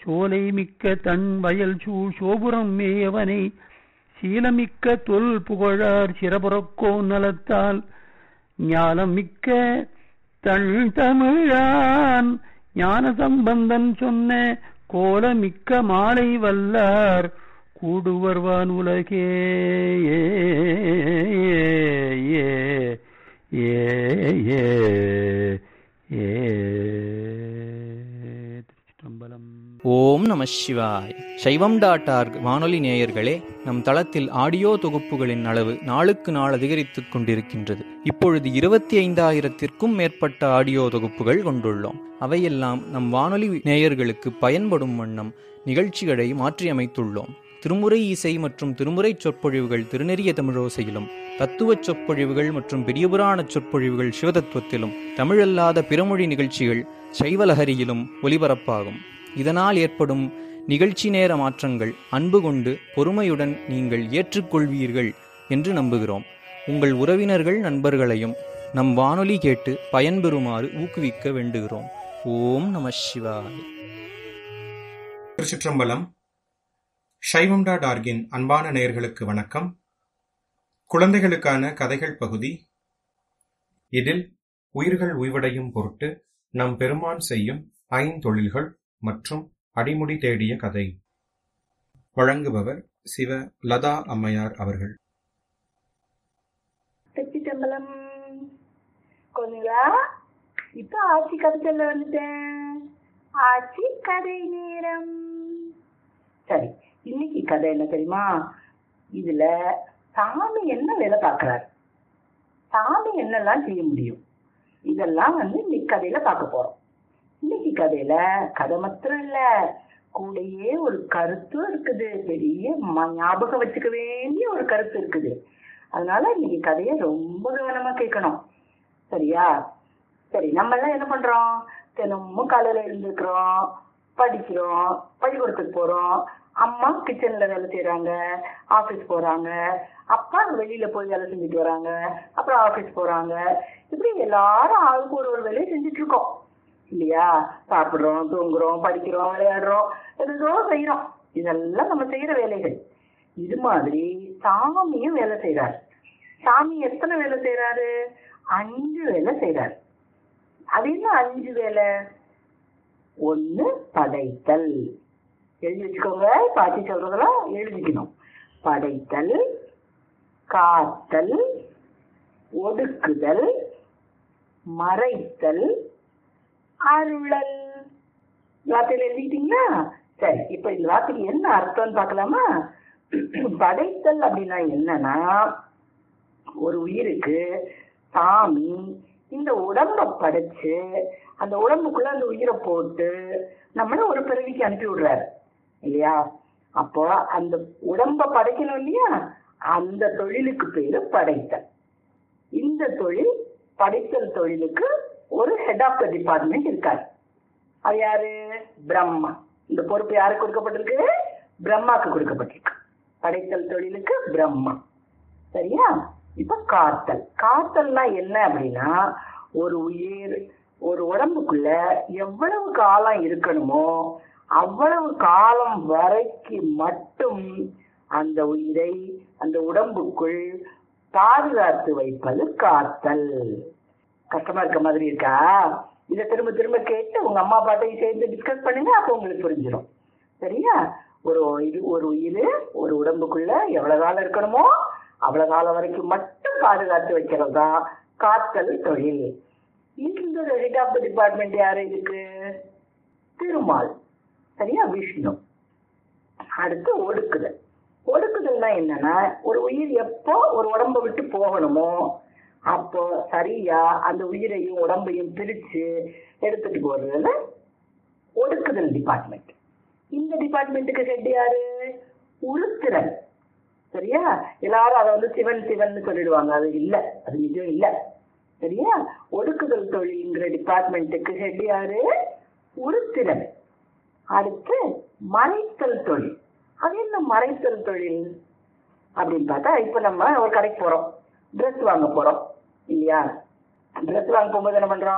சோலை மிக்க தன் வயல் சூழ் சோபுரம் மேயவனை சீலமிக்க தொல் புகழார் சிறபுறக்கோ நலத்தால் ஞானம் மிக்க தன் தமிழான் ஞான சம்பந்தன் சொன்ன கோலமிக்க மாலை வல்லார் கூடுவர்வான் உலகே ஏ ஏ ஏ ஏ ஏ திருச்சிற்றம்பலம் ஓம் நம சிவாய் சைவம் டாட் ஆர்க் வானொலி நேயர்களே நம் தளத்தில் ஆடியோ தொகுப்புகளின் அளவு நாளுக்கு நாள் அதிகரித்துக் கொண்டிருக்கின்றது இப்பொழுது இருபத்தி ஐந்தாயிரத்திற்கும் மேற்பட்ட ஆடியோ தொகுப்புகள் கொண்டுள்ளோம் அவையெல்லாம் நம் வானொலி நேயர்களுக்கு பயன்படும் வண்ணம் நிகழ்ச்சிகளை மாற்றியமைத்துள்ளோம் திருமுறை இசை மற்றும் திருமுறை சொற்பொழிவுகள் திருநெறிய தமிழோசையிலும் தத்துவச் சொற்பொழிவுகள் மற்றும் பெரியபுராண சொற்பொழிவுகள் சிவதத்துவத்திலும் தமிழல்லாத பிறமொழி நிகழ்ச்சிகள் சைவலஹரியிலும் ஒலிபரப்பாகும் இதனால் ஏற்படும் நிகழ்ச்சி நேர மாற்றங்கள் அன்பு கொண்டு பொறுமையுடன் நீங்கள் ஏற்றுக்கொள்வீர்கள் என்று நம்புகிறோம் உங்கள் உறவினர்கள் நண்பர்களையும் நம் வானொலி கேட்டு பயன்பெறுமாறு ஊக்குவிக்க வேண்டுகிறோம் ஓம் நம சிவாய திருச்சிற்றம்பலம் சைவம் டாட் ஆர்கின் அன்பான நேயர்களுக்கு வணக்கம் குழந்தைகளுக்கான கதைகள் பகுதி இதில் உயிர்கள் உய்வடையும் பொருட்டு நம் பெருமான் செய்யும் ஐந்தொழில்கள் மற்றும் அடிமுடி தேடிய கதை வழங்குபவர் சிவ லதா அம்மையார் அவர்கள் திருச்சிட்டம்பலம் கொஞ்சங்களா இப்ப ஆட்சி கதை சொல்ல வந்துட்டேன் ஆட்சி கதை நேரம் சரி இன்னைக்கு கதை என்ன தெரியுமா இதுல சாமி என்ன வேலை பார்க்கறாரு சாமி என்னெல்லாம் செய்ய முடியும் இதெல்லாம் வந்து இன்னைக்கு கதையில பார்க்க போறோம் இன்னைக்கு கதையில கதை மாத்திரம் இல்ல கூடயே ஒரு கருத்தும் இருக்குது பெரிய ம- ஞாபகம் வச்சுக்க வேண்டிய ஒரு கருத்து இருக்குது அதனால இன்னைக்கு கதையை ரொம்ப கவனமா கேட்கணும் சரியா சரி நம்ம எல்லாம் என்ன பண்றோம் தினமும் காலையில எழுந்திருக்கிறோம் படிக்கிறோம் பள்ளிக்கூடத்துக்கு போறோம் அம்மா கிச்சன்ல வேலை செய்யறாங்க ஆபீஸ் போறாங்க அப்பா வெளியில போய் வேலை செஞ்சுட்டு வராங்க அப்புறம் ஆபீஸ் போறாங்க இப்படி எல்லாரும் ஆளுக்கு ஒரு ஒரு வேலையை செஞ்சுட்டு இருக்கோம் இல்லையா சாப்பிடுறோம் தூங்குறோம் படிக்கிறோம் விளையாடுறோம் ஏதோ செய்யறோம் இதெல்லாம் நம்ம செய்யற வேலைகள் இது மாதிரி சாமியும் வேலை செய்யறாரு சாமி எத்தனை வேலை செய்யறாரு அஞ்சு வேலை செய்யறாரு அது என்ன அஞ்சு வேலை ஒண்ணு படைத்தல் எழுதி வச்சுக்கோங்க பாட்டி சொல்றதெல்லாம் எழுதிக்கணும் படைத்தல் காத்தல் ஒடுக்குதல் மறைத்தல் அருளல் வார்த்தையில எழுதிக்கிட்டீங்களா சரி இப்ப இந்த வார்த்தைக்கு என்ன அர்த்தம்னு பார்க்கலாமா படைத்தல் அப்படின்னா என்னன்னா ஒரு உயிருக்கு சாமி இந்த உடம்ப படைச்சு அந்த உடம்புக்குள்ள அந்த உயிரை போட்டு நம்மள ஒரு பிறவிக்கு அனுப்பி விடுறாரு இல்லையா அப்போ அந்த உடம்ப படைக்கணும் இல்லையா அந்த தொழிலுக்கு பேரு படைத்தல் இந்த தொழில் படைத்தல் தொழிலுக்கு ஒரு ஹெட் ஆஃப் த டிபார்ட்மெண்ட் இருக்காரு அது யாரு பிரம்மா இந்த பொறுப்பு யாருக்கு கொடுக்கப்பட்டிருக்கு பிரம்மாக்கு கொடுக்கப்பட்டிருக்கு படைத்தல் தொழிலுக்கு பிரம்மா சரியா இப்ப காத்தல் காத்தல்னா என்ன அப்படின்னா ஒரு உயிர் ஒரு உடம்புக்குள்ள எவ்வளவு காலம் இருக்கணுமோ அவ்வளவு காலம் வரைக்கு மட்டும் அந்த உயிரை அந்த உடம்புக்குள் பாதுகாத்து வைப்பது காத்தல் கஷ்டமா இருக்க மாதிரி இருக்கா இதை திரும்ப திரும்ப கேட்டு உங்க அம்மா அப்பாட்டையும் சேர்ந்து டிஸ்கஸ் பண்ணுங்க அப்போ உங்களுக்கு புரிஞ்சிடும் சரியா ஒரு இது ஒரு உயிர் ஒரு உடம்புக்குள்ள எவ்வளவு காலம் இருக்கணுமோ அவ்வளவு காலம் வரைக்கும் மட்டும் பாதுகாத்து வைக்கிறது தான் காத்தல் தொழில் இந்த ஹெட் ஆஃப் த டிபார்ட்மெண்ட் யாரு இதுக்கு திருமால் சரியா விஷ்ணு அடுத்து ஒடுக்குதல் ஒடுக்குதல்னா என்னன்னா ஒரு உயிர் எப்போ ஒரு உடம்ப விட்டு போகணுமோ அப்போ சரியா அந்த உயிரையும் உடம்பையும் பிரிச்சு எடுத்துட்டு போறதுல ஒடுக்குதல் டிபார்ட்மெண்ட் இந்த டிபார்ட்மெண்ட்டுக்கு ஹெட் யாரு உருத்திரன் சரியா எல்லாரும் அதை வந்து சிவன் சிவன் சொல்லிடுவாங்க அது இல்ல அது நிஜம் இல்ல சரியா ஒடுக்குதல் தொழில்ங்கிற டிபார்ட்மெண்ட்டுக்கு ஹெட் யாரு உருத்திரன் அடுத்து மறைத்தல் தொழில் அது என்ன மறைத்தல் தொழில் அப்படின்னு பார்த்தா இப்ப நம்ம ஒரு கடைக்கு போறோம் ட்ரெஸ் வாங்க போறோம் இல்லையா ட்ரெஸ் வாங்க போகும்போது என்ன பண்றோம்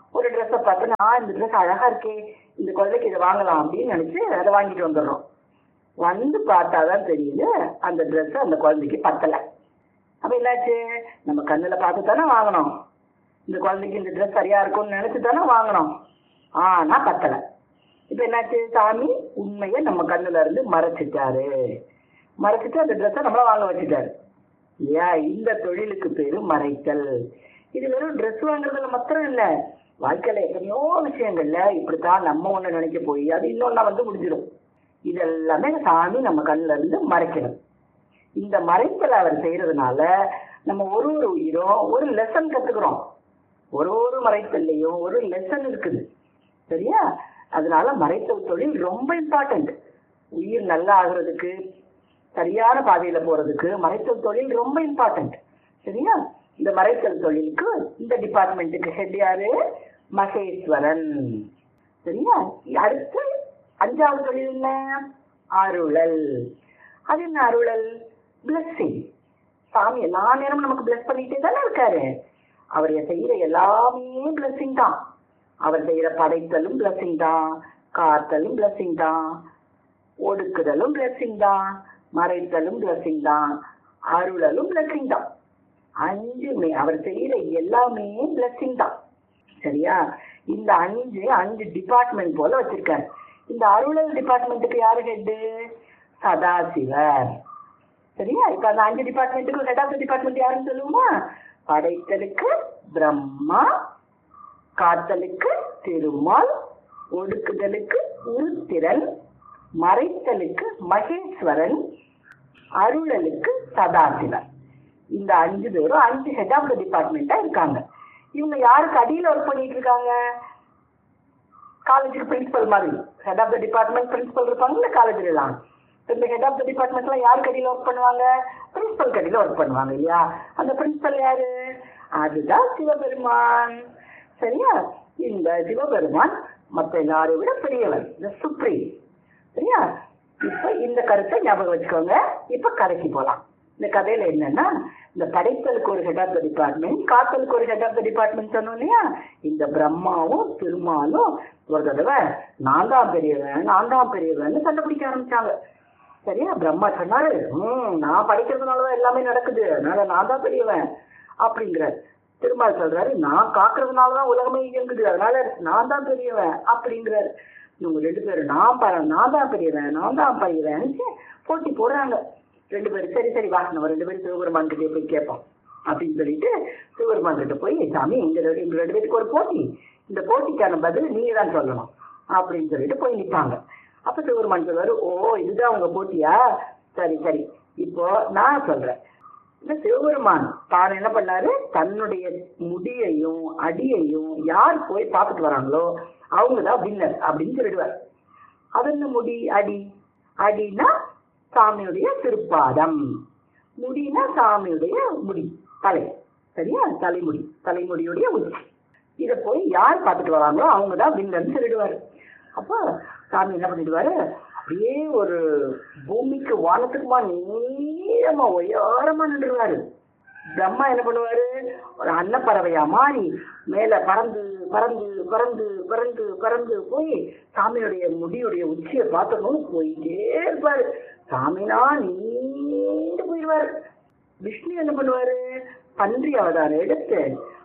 ஒரு ட்ரெஸ்ஸை பார்த்து நான் இந்த ட்ரெஸ் அழகா இருக்கே இந்த குழந்தைக்கு இதை வாங்கலாம் அப்படின்னு நினைச்சு அதை வாங்கிட்டு வந்துடுறோம் வந்து பார்த்தாதான் தெரியுது அந்த Dress அந்த குழந்தைக்கு பத்தல அப்ப என்னாச்சு நம்ம கண்ணுல பார்த்து தானே வாங்கணும் இந்த குழந்தைக்கு இந்த Dress சரியா இருக்கும்னு நினைச்சு தானே வாங்கணும் ஆனா பத்தல இப்ப என்னாச்சு சாமி உண்மையை நம்ம கண்ணுல இருந்து மறைச்சிட்டாரு மறைச்சிட்டு அந்த ட்ரெஸ்ஸை நம்மள வாங்க வச்சுட்டாரு இல்லையா இந்த தொழிலுக்கு பேரு மறைத்தல் இது வெறும் Dress வாங்குறதுல மாத்திரம் இல்ல வாழ்க்கையில எத்தனையோ விஷயங்கள்ல இப்படித்தான் நம்ம ஒண்ணு நினைக்க போய் அது இன்னொன்னா வந்து முடிஞ்சிடும் இதெல்லாமே சாமி நம்ம கண்ணுல இருந்து மறைக்கணும் இந்த மறைத்தல் அவர் செய்யறதுனால நம்ம ஒரு ஒரு உயிரும் ஒரு லெசன் கத்துக்கிறோம் ஒரு ஒரு மறைத்தல்லையும் ஒரு லெசன் இருக்குது சரியா அதனால மறைத்தல் தொழில் ரொம்ப இம்பார்ட்டன்ட் உயிர் நல்லா ஆகுறதுக்கு சரியான பாதையில போறதுக்கு மறைத்தல் தொழில் ரொம்ப இம்பார்ட்டன்ட் சரியா இந்த மறைத்தல் தொழிலுக்கு இந்த டிபார்ட்மெண்ட்டுக்கு ஹெட் யாரு மகேஸ்வரன் சரியா அடுத்து அஞ்சாவது தொழில் என்ன அருளல் அது என்ன அருளல் பிளஸ்ஸிங் சாமி எல்லா நேரமும் நமக்கு பிளஸ் பண்ணிட்டே தானே இருக்காரு அவர் செய்யற எல்லாமே பிளஸ்ஸிங் தான் அவர் செய்யற படைத்தலும் பிளஸ்ஸிங் தான் காத்தலும் பிளஸ்ஸிங் தான் ஒடுக்குதலும் பிளஸ்ஸிங் தான் மறைத்தலும் பிளஸ்ஸிங் தான் அருளலும் பிளஸ்ஸிங் தான் அஞ்சுமே அவர் செய்யற எல்லாமே பிளஸ்ஸிங் தான் சரியா இந்த அஞ்சு அஞ்சு டிபார்ட்மெண்ட் போல வச்சிருக்காரு இந்த அருளல் டிபார்ட்மெண்ட்டுக்கு யாரு ஹெட்டு சதாசிவர் சரியா இப்ப அந்த அஞ்சு டிபார்ட்மெண்ட்டுக்கு ஹெட் ஆஃப் த டிபார்ட்மெண்ட் யாருன்னு சொல்லுவோமா படைத்தலுக்கு பிரம்மா காத்தலுக்கு திருமால் ஒடுக்குதலுக்கு உருத்திரன் மறைத்தலுக்கு மகேஸ்வரன் அருளலுக்கு சதாசிவன் இந்த அஞ்சு பேரும் அஞ்சு ஹெட் ஆஃப் த டிபார்ட்மெண்டா இருக்காங்க இவங்க யாருக்கு அடியில ஒர்க் பண்ணிட்டு இருக்காங்க காலேஜுக்கு பிரின்சிபல் மாதிரி head of the department principal இருப்பாங்கல்ல காலேஜ்ல எல்லாம் இந்த ஹெட் ஆஃப் த டிபார்ட்மெண்ட்லாம் யாருக்கு அடியில ஒர்க் பண்ணுவாங்க பிரின்சிபல் அடியில ஒர்க் பண்ணுவாங்க இல்லையா அந்த பிரின்சிபல் யாரு அதுதான் சிவபெருமான் சரியா இந்த சிவபெருமான் மத்த எல்லாரை விட பெரியவர் இந்த சுப்ரீம் சரியா இப்ப இந்த கருத்தை ஞாபகம் வச்சுக்கோங்க இப்ப கதைக்கு போலாம் இந்த கதையில என்னன்னா இந்த படைத்தலுக்கு ஒரு ஹெட் ஆஃப் த டிபார்ட்மெண்ட் காத்தலுக்கு ஒரு ஹெட் ஆஃப் த டிபார்ட்மெண்ட் சொன்னோம் இல்லையா இந்த பிரம்மாவும் திருமாலும் ஒரு தடவை நான் தான் பெரியவன் நான் தான் பெரியவன் சண்டை பிடிக்க ஆரம்பிச்சாங்க சரியா பிரம்மா சொன்னாரு ஹம் நான் படிக்கிறதுனாலதான் எல்லாமே நடக்குது அதனால நான் தான் பெரியவன் அப்படிங்கிறார் திருமால் சொல்றாரு நான் காக்குறதுனாலதான் உலகமே இயங்குது அதனால நான் தான் பெரியவன் அப்படிங்கிறார் இவங்க ரெண்டு பேரும் நான் ப நான் தான் பெரியவன் நான் தான் பெரியவன் போட்டி போடுறாங்க ரெண்டு பேரும் சரி சரி வா நம்ம ரெண்டு பேரும் சிவபெருமான் கிட்டே போய் கேட்போம் அப்படின்னு சொல்லிட்டு சிவபெருமான் கிட்ட போய் சாமி எங்க ரெண்டு எங்க ரெண்டு பேருக்கு ஒரு போட்டி இந்த போட்டிக்கான பதில் நீங்க தான் சொல்லணும் அப்படின்னு சொல்லிட்டு போய் நிற்பாங்க அப்ப சிவபெருமான் சொல்லுவாரு ஓ இதுதான் உங்க போட்டியா சரி சரி இப்போ நான் சொல்றேன் இந்த சிவபெருமான் தான் என்ன பண்ணாரு தன்னுடைய முடியையும் அடியையும் யார் போய் பார்த்துட்டு வராங்களோ அவங்கதான் வின்னர் அப்படின்னு சொல்லிடுவார் அது என்ன முடி அடி அடினா சாமியுடைய திருப்பாதம் முடினா சாமியுடைய முடி தலை சரியா தலைமுடி தலைமுடியுடைய உச்சி இத போய் யார் பார்த்துட்டு வராங்களோ அவங்க தான் வில்லன்னு சொல்லிடுவாரு அப்போ சாமி என்ன பண்ணிடுவாரு அப்படியே ஒரு பூமிக்கு வானத்துக்குமா நீளமா உயரமா நின்றுவாரு பிரம்மா என்ன பண்ணுவாரு ஒரு அன்னப்பறவையா மாறி மேல பறந்து பறந்து பறந்து பறந்து பறந்து போய் சாமியுடைய முடியுடைய உச்சியை பார்த்தோம்னு போயிட்டே இருப்பாரு சாமினா நீண்டு போயிடுவாரு விஷ்ணு என்ன பண்ணுவாரு பன்றி அவதாரம் எடுத்து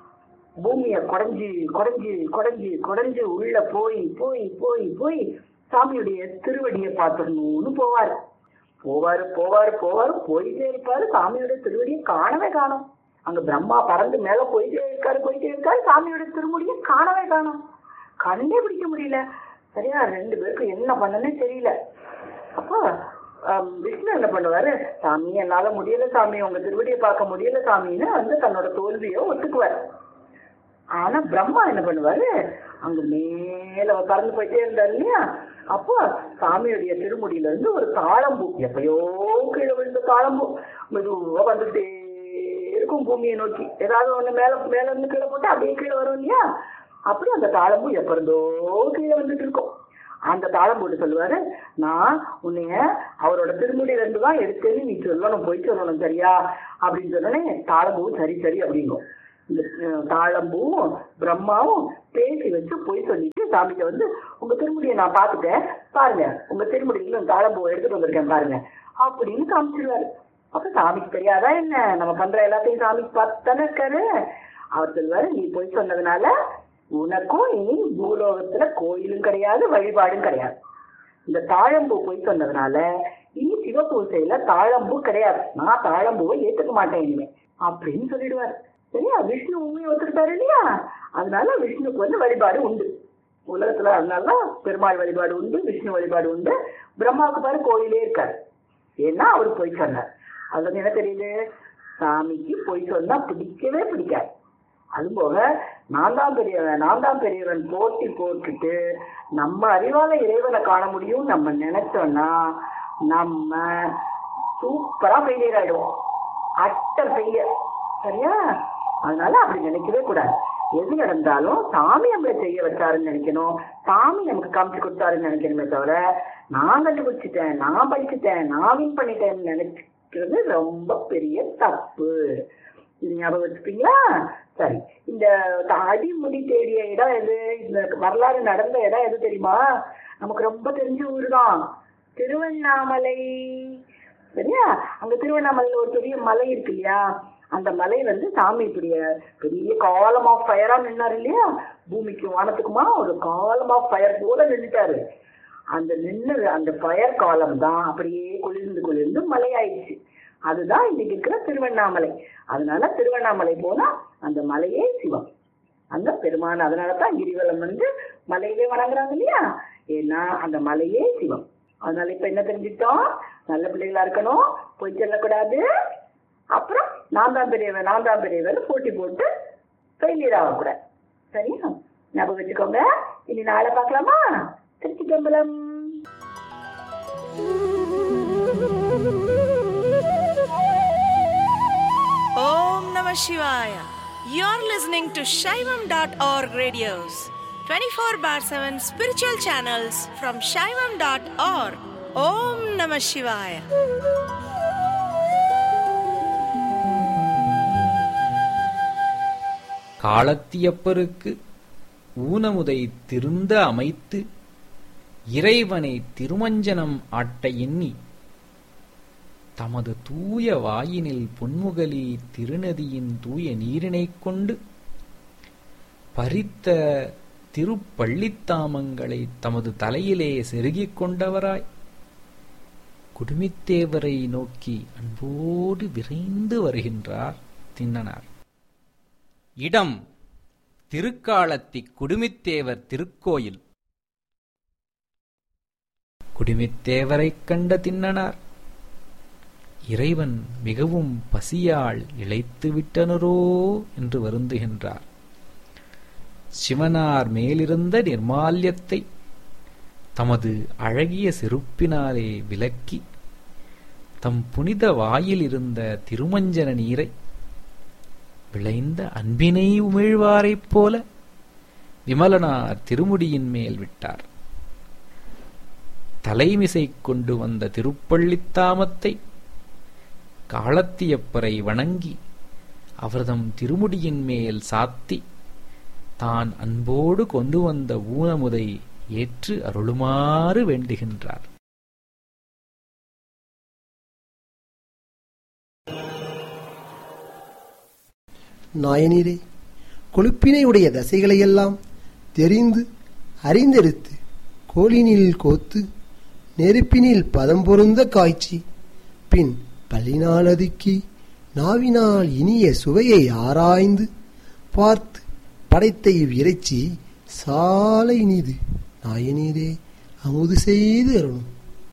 பூமிய குடஞ்சி குடஞ்சி குடஞ்சி குடஞ்சு உள்ள போய் போய் போய் போய் சாமியுடைய திருவடியை பார்த்துடணும்னு போவாரு போவாரு போவாரு போவாரு போயிட்டே இருப்பாரு சாமியோட திருவடியை காணவே காணும் அங்க பிரம்மா பறந்து மேல போயிட்டே இருக்காரு போயிட்டே இருக்காரு சாமியோட திருமுடியை காணவே காணும் கண்டே பிடிக்க முடியல சரியா ரெண்டு பேருக்கும் என்ன பண்ணனே தெரியல அப்போ ஆம், விஷ்ணு என்ன பண்ணுவாரு சாமி என்னால முடியல சாமி உங்க திருவடியை பார்க்க முடியல சாமின்னு வந்து தன்னோட தோல்வியை ஒத்துக்குவார் ஆனா பிரம்மா என்ன பண்ணுவாரு அங்க மேல பறந்து போயிட்டே இருந்தாரு இல்லையா அப்போ சாமியுடைய திருமுடியில இருந்து ஒரு தாளம்பூ எப்பயோ கீழே விழுந்த தாளம்பூ மெதுவா வந்துட்டே இருக்கும் பூமியை நோக்கி ஏதாவது ஒண்ணு மேல மேல இருந்து கீழே போட்டு அப்படியே கீழே வரும் இல்லையா அப்படி அந்த தாளம்பூ எப்ப இருந்தோ கீழே வந்துட்டு இருக்கும் அந்த தாளம் போட்டு சொல்லுவாரு நான் உன்னைய அவரோட திருமுடியில இருந்து தான் எடுத்தேன்னு நீ சொல்லணும் போய் சொல்லணும் சரியா அப்படின்னு சொன்னோடனே தாளம்பூ சரி சரி அப்படிங்கும் இந்த அஹ், தாழம்பூவும் பிரம்மாவும் பேசி வச்சு பொய் சொல்லிட்டு சாமிகிட்ட வந்து உங்க திருமுடியை நான் பார்த்துட்டேன் பாருங்க உங்க திருமுடியில தாழம்பூவை எடுத்துட்டு வந்திருக்கேன் பாருங்க அப்படின்னு காமிச்சிருவாரு அப்ப சாமிக்கு தெரியாதா என்ன நம்ம பண்ற எல்லாத்தையும் சாமிக்கு பார்த்து தானே இருக்காரு அவர் சொல்லுவாரு நீ பொய் சொன்னதுனால உனக்கும் இனி பூலோகத்துல கோயிலும் கிடையாது வழிபாடும் கிடையாது இந்த தாழம்பூ பொய் சொன்னதுனால இனி சிவபூசையில தாழம்பூ கிடையாது நான் தாழம்பூவை ஏத்துக்க மாட்டேன் இனிமே அப்படின்னு சொல்லிடுவாரு சரியா விஷ்ணு உண்மையை ஒத்துக்கிட்டாரு இல்லையா அதனால விஷ்ணுக்கு வந்து வழிபாடு உண்டு உலகத்துல அதனால பெருமாள் வழிபாடு உண்டு விஷ்ணு வழிபாடு உண்டு பிரம்மாவுக்கு பாரு கோயிலே இருக்காரு ஏன்னா அவர் பொய் சொன்னார் அது வந்து என்ன தெரியுது சாமிக்கு பொய் சொன்னா பிடிக்கவே பிடிக்காது அதுவும் போக நான் தான் பெரியவன் நான் தான் பெரியவன் போட்டி போட்டுட்டு நம்ம அறிவால இறைவனை காண முடியும் நம்ம நினைச்சோம்னா நம்ம சூப்பரா ஃபெயிலியர் ஆயிடுவோம் அட்டர் ஃபெயிலியர் சரியா அதனால அப்படி நினைக்கவே கூடாது எது நடந்தாலும் சாமி நம்மளை செய்ய வச்சாருன்னு நினைக்கணும் சாமி நமக்கு காமிச்சு கொடுத்தாருன்னு நினைக்கணுமே தவிர நான் கண்டுபிடிச்சிட்டேன் நான் படிச்சுட்டேன் நான் வின் பண்ணிட்டேன்னு நினைக்கிறது ரொம்ப பெரிய தப்பு இது ஞாபகம் வச்சுப்பீங்களா சரி இந்த த- அடிமுடி தேடிய இடம் எது இந்த வரலாறு நடந்த இடம் எது தெரியுமா நமக்கு ரொம்ப தெரிஞ்ச ஊர் தான் திருவண்ணாமலை சரியா அங்க திருவண்ணாமலையில ஒரு பெரிய மலை இருக்கு இல்லையா அந்த மலை வந்து சாமி இப்படி பெரிய காலம் ஆஃப் ஃபயரா நின்னாரு இல்லையா பூமிக்கும் வானத்துக்குமா ஒரு காலம் ஆஃப் ஃபயர் போல நின்னுட்டாரு அந்த நின்னு அந்த ஃபயர் காலம் தான் அப்படியே குளிர்ந்து குளிர்ந்து மலையாயிடுச்சு அதுதான் இன்னைக்கு இருக்கிற திருவண்ணாமலை அதனால திருவண்ணாமலை போனா அந்த மலையே சிவம் அந்த பெருமான் அதனால தான் கிரிவலம் வந்து மலையிலே வணங்குறாங்க இல்லையா ஏன்னா அந்த மலையே சிவம் அதனால இப்ப என்ன தெரிஞ்சுட்டோம் நல்ல பிள்ளைகளா இருக்கணும் போய் செல்லக்கூடாது அப்புறம் நான் தான் பெரியவன் நான் தான் பெரியவன் போட்டி போட்டு ஃபெயிலியர் ஆகக்கூடாது சரியா ஞாபகம் வச்சுக்கோங்க இனி நாளை பார்க்கலாமா Trichy கம்பலம் Om Namah Shivaya. You're listening to Shaivam.org radios, 24 bar 7 spiritual channels from Shaivam.org. Om Namah Shivaya. காலத்தியப்பருக்கு ஊனமுதை திருந்த அமைத்து இறைவனை திருமஞ்சனம் ஆட்ட எண்ணி தமது தூய வாயினில் பொன்முகலி திருநதியின் தூய நீரினைக் கொண்டு பறித்த திருப்பள்ளித்தாமங்களை தமது தலையிலே செருகிக் கொண்டவராய் குடுமித்தேவரை நோக்கி அன்போடு விரைந்து வருகின்றார் திண்ணனார் இடம் திருக்காலத்தி குடுமித்தேவர் திருக்கோயில் குடுமித்தேவரைக் கண்ட திண்ணனார் இறைவன் மிகவும் பசியால் இழைத்து விட்டனரோ என்று வருந்துகின்றார் சிவனார் மேலிருந்த நிர்மால்யத்தை தமது அழகிய செருப்பினாலே விலக்கி தம் புனித வாயில் இருந்த திருமஞ்சன நீரை விளைந்த அன்பினை உமிழ்வாரைப் போல விமலனார் திருமுடியின் மேல் விட்டார் தலைமிசை கொண்டு வந்த திருப்பள்ளித்தாமத்தை காலத்தியப்பரை வணங்கி அவர்தம் திருமுடியின் மேல் சாத்தி தான் அன்போடு கொண்டு வந்த ஊனமுதை ஏற்று அருளுமாறு வேண்டுகின்றார் நாயனிரே கொழுப்பினை உடைய தசைகளையெல்லாம் தெரிந்து அறிந்தெடுத்து கோலினில் கோத்து நெருப்பினில் பதம் பொருந்த காய்ச்சி பின் பல்லினால் அதுக்கி நாவினால் இனிய சுவையை ஆராய்ந்து பார்த்து படைத்த இவ்விறைச்சி சாலை இனிது நாயனீரே அமுது செய்து அருணும்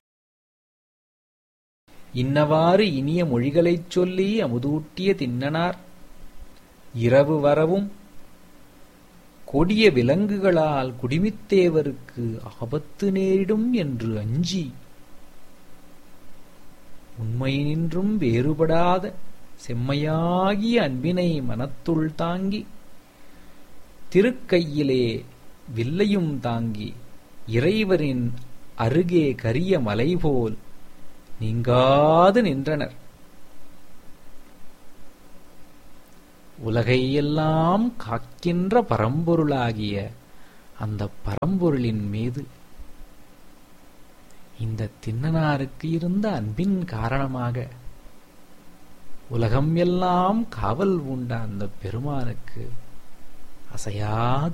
இன்னவாறு இனிய மொழிகளைச் சொல்லி அமுதூட்டிய திண்ணனார் இரவு வரவும் கொடிய விலங்குகளால் குடிமித்தேவருக்கு ஆபத்து நேரிடும் என்று அஞ்சி உண்மையினின்றும் வேறுபடாத செம்மையாகிய அன்பினை மனத்துள் தாங்கி திருக்கையிலே வில்லையும் தாங்கி இறைவரின் அருகே கரிய மலை போல் நீங்காது நின்றனர் உலகையெல்லாம் காக்கின்ற பரம்பொருளாகிய அந்த பரம்பொருளின் மீது இந்த தின்னனாருக்கு இருந்த அன்பின் காரணமாக உலகம் எல்லாம் காவல் உண்ட அந்த பெருமானுக்கு அசையாத